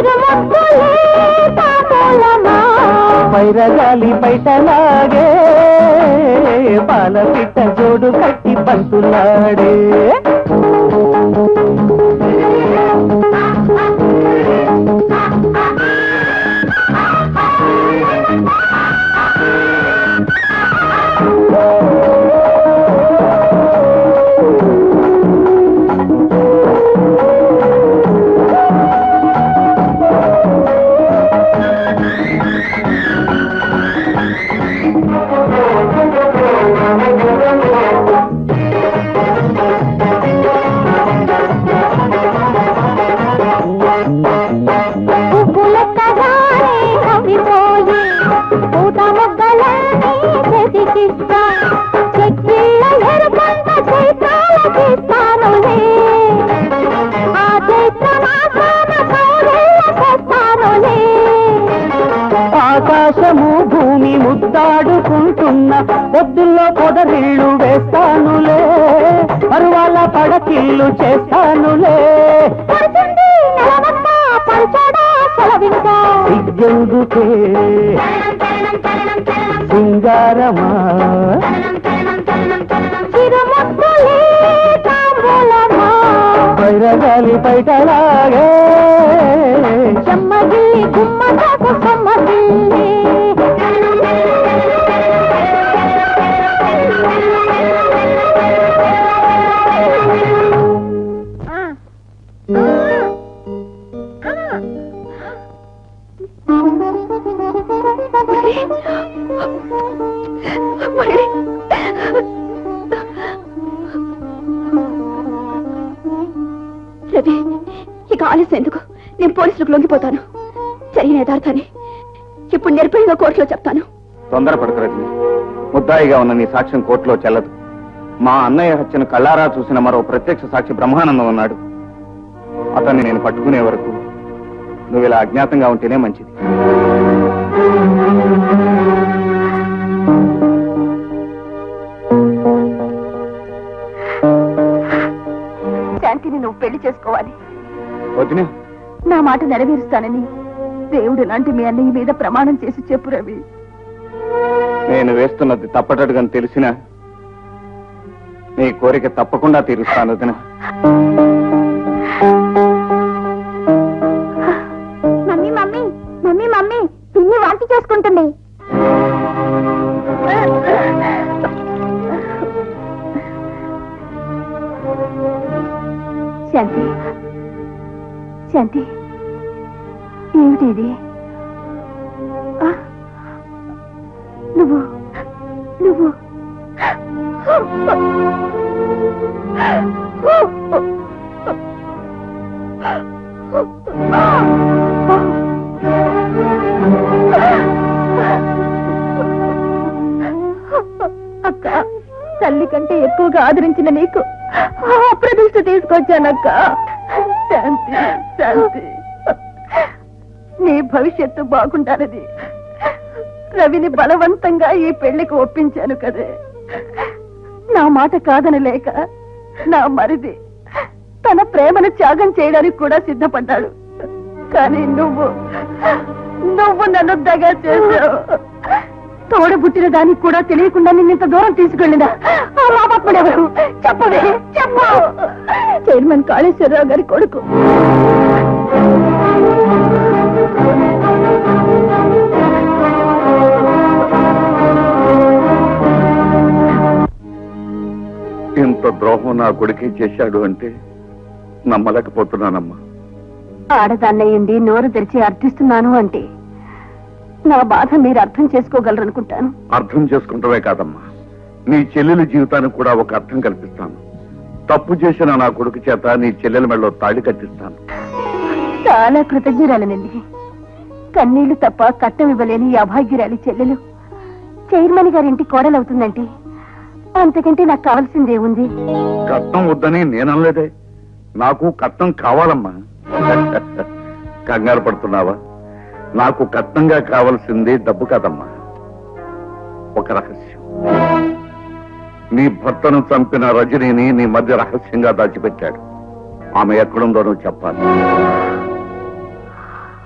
వైరగాలి బయటలాగే పాల పిట్ట జోడు కట్టి పంతులాడే పూత మొగ్గలన్నీ చెతికిస్తా చెక్కిళ్ళ ఎరుకంత చైత్రాలకిస్తానులే ఆ చైత్ర మాసాన కౌగిళ్ళ తెస్తానులే ఆకాశము భూమి ముద్దాడుకుంటున్న పొద్దుల్లో పొదరిళ్ళు వేస్తానులే పరువాల పడకిళ్ళు చేస్తానులే పడుతుంది నెలవంక పరుచోడా సెలవింకా సిగ్గెందుకే సింగారమా చిరుముద్దులే తాంబూలమా వైరగాలి బయటలాగే చెమ్మగిల్లి గుమ్మటకు సమ్మగిల్లి రవి ఇక ఆలస్యం ఎందుకు నేను పోలీసులకు లొంగిపోతాను జరిగిన యథార్థాన్ని ఇప్పుడు నిర్భయంగా కోర్టులో చెప్తాను తొందరపడకు రజని ముద్దాయిగా ఉన్న నీ సాక్ష్యం కోర్టులో చెల్లదు మా అన్నయ్య హత్యను కళ్ళారా చూసిన మరో ప్రత్యక్ష సాక్షి బ్రహ్మానందం ఉన్నాడు అతన్ని నేను పట్టుకునే వరకు నువ్వు ఇలా అజ్ఞాతంగా ఉంటేనే మంచిది శాంతిని నువ్వు పెళ్లి చేసుకోవాలి వదిన నా మాట నెరవేరుస్తానని దేవుడు లాంటి మీ అన్నయ్య మీద ప్రమాణం చేసి చెప్పు రవి నేను వేస్తున్నది తప్పటడుగని తెలిసినా నీ కోరిక తప్పకుండా తీరుస్తాను వదిన మమ్మీ మమ్మీ మమ్మీ మమ్మీ పిన్ని వాంతి చేసుకుంటుంది శాంతి శాంతి ఏమిటి ఇది ఆ, నువ్వు నువ్వు అక్క తల్లి కంటే ఎక్కువగా ఆదరించిన నీకు అప్రదిష్ట తీసుకొచ్చానక్క శాంతి శాంతి నీ భవిష్యత్తు బాగుండాలని రవిని బలవంతంగా ఈ పెళ్లికి ఒప్పించాను కదే నా మాట కాదనలేక నా మరిది తన ప్రేమను త్యాగం చేయడానికి కూడా సిద్ధపడ్డాడు కానీ నువ్వు నువ్వు నన్ను దగా చేసావు తోడబుట్టిన దానికి కూడా తెలియకుండా నిన్ను ఇంత దూరం తీసుకెళ్ళినా ఆ మాపత్ముడు ఎవరు చెప్పవే చెప్పు చైర్మన్ కాళేశ్వరరావు గారి కొడుకు ఇంత ద్రోహం నా కొడుకే చేశాడు అంటే నమ్మలేకపోతున్నానమ్మా ఆడదాన్నయ్యండి నోరు తెరిచి అర్థిస్తున్నాను అంటే నా బాధ మీరు అర్థం చేసుకోగలరనుకుంటాను అర్థం చేసుకుంటమే కాదమ్మా నీ చెల్లెలి జీవితానికి కూడా ఒక అర్థం కల్పిస్తాను తప్పు చేసిన నా కొడుకు చేత నీ చెల్లెల మెడలో తాళి కట్టిస్తాను చాలా కృతజ్ఞురాలనండి కన్నీళ్లు తప్ప కట్టం ఇవ్వలేని ఈ అభాగ్యురాలి చెల్లెలు చైర్మన్ గారింటి కోడలవుతుందంటే అంతకంటే నాకు కావాల్సిందేముంది కట్నం వద్దని నేననలేదే నాకు కట్నం కావాలమ్మా కంగారు పడుతున్నావా నాకు కట్నంగా కావాల్సింది డబ్బు కాదమ్మా ఒక రహస్యం నీ భర్తను చంపిన రజనీని నీ మధ్య రహస్యంగా దాచిపెట్టాడు ఆమె ఎక్కడుందో నువ్వు చెప్పాలి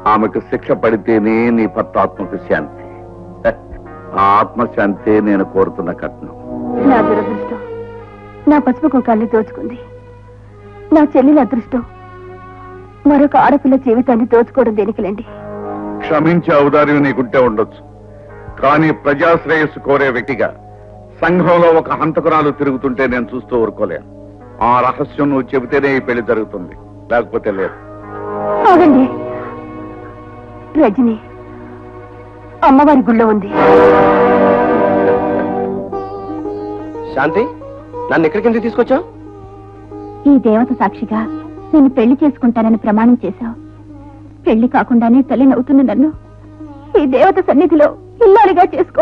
ఆమెకు శిక్ష పడితేనే నీ భర్త ఆత్మకు శాంతి హ, ఆ ఆత్మశాంతి నేను కోరుతున్న కట్నం నా దురదృష్టం నా పసుపు కుంకాల్ని దోచుకుంది నా చెల్లెల అదృష్టం మరొక ఆడపిల్ల జీవితాన్ని దోచుకోవడం దేనికిలేండి క్షమించే ఔదార్యం నీకుంటే ఉండొచ్చు కానీ ప్రజాశ్రేయస్సు కోరే వ్యక్తిగా సంఘంలో ఒక హంతకురాలు తిరుగుతుంటే నేను చూస్తూ ఊరుకోలేను ఆ రహస్యం నువ్వు చెబితేనే ఈ పెళ్లి జరుగుతుంది లేకపోతే లేదు ఆగండి రజని అమ్మవారి గుళ్ళో ఉంది శాంతి నన్ను ఎక్కడికి ఎందుకు తీసుకొచ్చావు ఈ దేవత సాక్షిగా నేను పెళ్లి చేసుకుంటానని ప్రమాణం చేశావు పెళ్లి కాకుండానే తల్లి నవ్వుతున్న నన్ను ఈ దేవత సన్నిధిలో ఇల్లాలిగా చేసుకో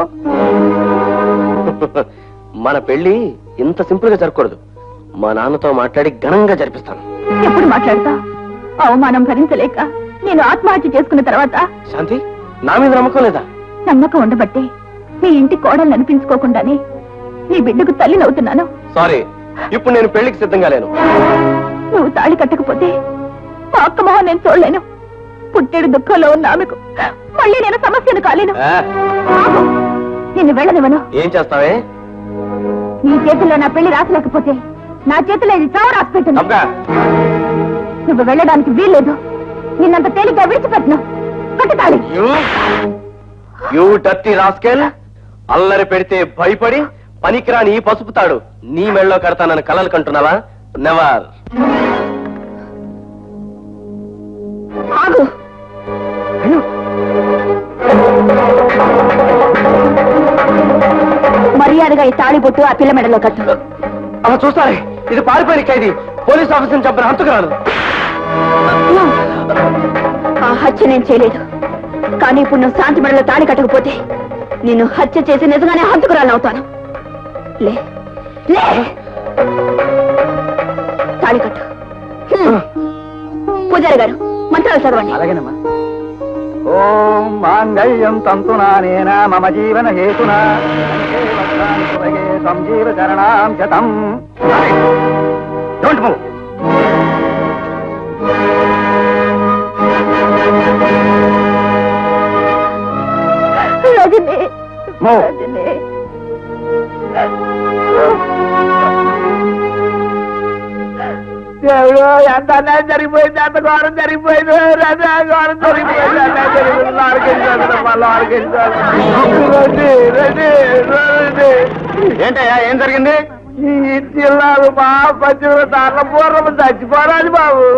మన పెళ్లి ఇంత సింపుల్ గా జరగకూడదు మా నాన్నతో మాట్లాడి ఘనంగా జరిపిస్తాను ఎప్పుడు మాట్లాడతా అవమానం భరించలేక నేను ఆత్మహత్య చేసుకున్న తర్వాత శాంతి నా మీద నమ్మకం లేదా నమ్మకం ఉండబట్టే నీ ఇంటి కోడలు అనిపించుకోకుండానే నీ బిడ్డకు తల్లి నవ్వుతున్నాను సారీ ఇప్పుడు నేను పెళ్లికి సిద్ధంగా లేను నువ్వు తాళి కట్టకపోతే మా అక్క మొహం నేను చూడలేను పుట్టేడు దుఃఖంలో ఉన్న ఆమెకు మళ్ళీ నేను సమస్యను కాలేను ఆ, ఆగు. నిన్ను వెళ్ళనివ్వను ఏం చేస్తావే నీ చేతుల్లో నా పెళ్లి రాసలేకపోతే నా చేతిలో ఇది చావు రాసి పెట్టను తప్పగా నువ్వు వెళ్ళడానికి వీల్లేదు నిన్నంత తేలిగ్గా విడిచిపెట్టను కట్టుతాళి యూ డర్టీ రాస్కెల్ అల్లరి పెడితే భయపడి పనికిరాని ఈ పసుపు తాడు నీ మెళ్ళలో కడతానని కలలు కంటున్నావా నెవర్ ఆగు మర్యాదగా ఈ తాళి బొట్టు ఆ పిల్ల మెడలో కట్టు అలా చూస్తారే ఇది పారిపోయిన ఖైదీ పోలీస్ ఆఫీసర్ చంపిన హంతకురాలు ఆ హత్య నేను చేయలేదు కానీ ఇప్పుడు నువ్వు శాంతి మెడలో తాళి కట్టకపోతే నిన్ను హత్య చేసి నిజంగానే హంతకురాలను అవుతాను లే లే తాళి కట్టు హ్మ్. పూజారి గారు మంత్రాలు చదవండి అలాగేనమ్మా ఓం మాంగళ్యం తంతునానేన మమ జీవన హేతునా కంఠే వస్త్రాన్ని సుభగే సంజీవ చరణాం శతం don't move Rajini move Rajini దేవుడు ఎంత అన్యాయం జరిగిపోయింది ఎంత ఘోరం జరిగిపోయింది రజా ఘోరం జరిగిపోయింది అన్యాయం జరిగిపోయింది లారికెళ్ళిపోయాడు మా లారికెళ్ళిపోయాడు రెడ్డి రెడ్డి రెడ్డి ఏంటయ్యా ఏం జరిగింది ఈ జిల్లాలు మా పశ్చిమ దాంట్లో పూర్వం చచ్చిపోరాలి బాబు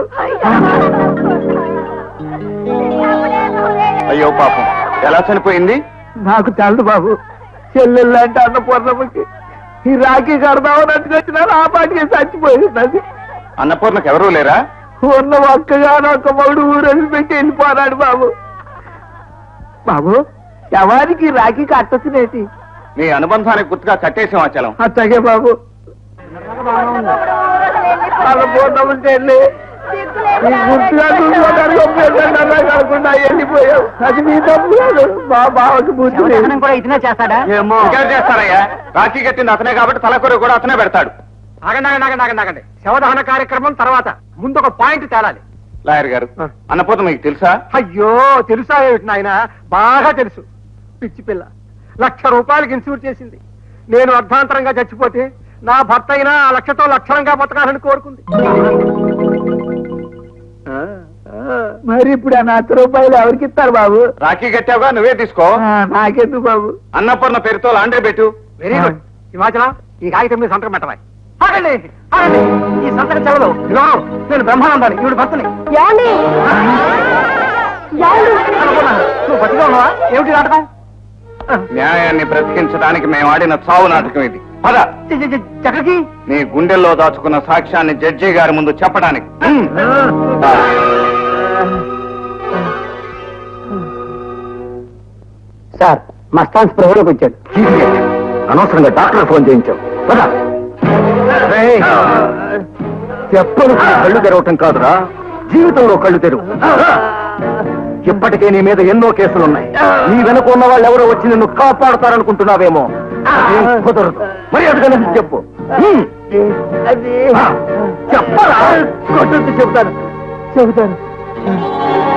అయ్యో పాపం ఎలా చనిపోయింది నాకు తెలదు బాబు చెల్లెళ్ళంటే అన్నపూర్ణమ్మకి ఈ రాఖీ కడదామని వచ్చినారు ఆ పాటికి చచ్చిపోయింది అది అన్నపూర్ణకు ఎవరూ లేరా ఉన్న ఒక్కగానో ఒక్క మగుడు ఊరేసి పెట్టి వెళ్ళిపోరాడు బాబు బాబు ఎవరికి రాఖీ కట్టొచ్చినేటి నీ అనుబంధానికి గుర్తుగా కట్టేసాం అచలం అట్టగే బాబు అన్నపూర్ణమ్మ చెల్లి ఈ గుర్తుగా చూసుకోవడానికి ఉపయోగపడ్డా కాకుండా వెళ్ళిపోయావు అది మీ తప్పు కాదు మా బావకి బుద్ధి కూడా ఇతనే చేస్తాడా ఏమో ఇంకేం చేస్తారయ్యా రాఖీ కట్టింది అతనే కాబట్టి తలకొర కూడా అతనే పెడతాడు ఆగండి ఆగండి ఆగండి ఆగండి ఆగండి శవదహన కార్యక్రమం తర్వాత ముందు ఒక పాయింట్ తేలాలి లాయర్ గారు అన్నపూర్ణ మీకు తెలుసా అయ్యో తెలుసా ఏమిటి నాయన బాగా తెలుసు పిచ్చి పిల్ల లక్ష రూపాయలకి ఇన్సూర్ చేసింది నేను అర్ధాంతరంగా చచ్చిపోతే నా భర్త అయినా ఆ లక్షతో లక్షణంగా బతకాలని కోరుకుంది మరి ఇప్పుడు ఆ నాలుగు రూపాయలు ఎవరికి ఇస్తారు బాబు రాఖీ కట్టావుగా నువ్వే తీసుకో ఆ, నాకెందుకు బాబు అన్నపూర్ణ పేరుతో లాండ్రీ పెట్టు వెరీ గుడ్ హిమాచలం ఈ కాగితం మీద సంతకం పెట్టవాలి ఆగండి ఆగండి ఈ సంతకం చెవలు ఇదిగో, నేను బ్రహ్మానందాన్ని ఈవిడ భర్తని ఏమండి? ఏమండి? అనుకున్నా. నువ్వు బతిగా ఉన్నావా ఏమిటి నాటకం న్యాయాన్ని బ్రతికించడానికి మేము ఆడిన చావు నాటకం ఇది పద చి- చి- చి- ఎక్కడికి నీ గుండెల్లో దాచుకున్న సాక్ష్యాన్ని జడ్జి గారి ముందు చెప్పడానికి హ్మ్. ఆ. సార్ మస్తాన్ స్పృహలోకి వచ్చాడు అనవసరంగా డాక్టర్ ఫోన్ చేయించావు పద. రేయ్, చెప్పలు కళ్ళు తెరవటం కాదురా జీవితంలో కళ్ళు తెరువు ఇప్పటికే నీ మీద ఎన్నో కేసులున్నాయి నీ వెనుక ఉన్న వాళ్ళు ఎవరో వచ్చి నిన్ను కాపాడుతారనుకుంటున్నావేమో అదేం కుదరదు మరి అడగలేదు చెప్పు హ్మ్. అది ఆ, చెప్పరా కొట్టొద్దు చెబుతాను చెబుతాను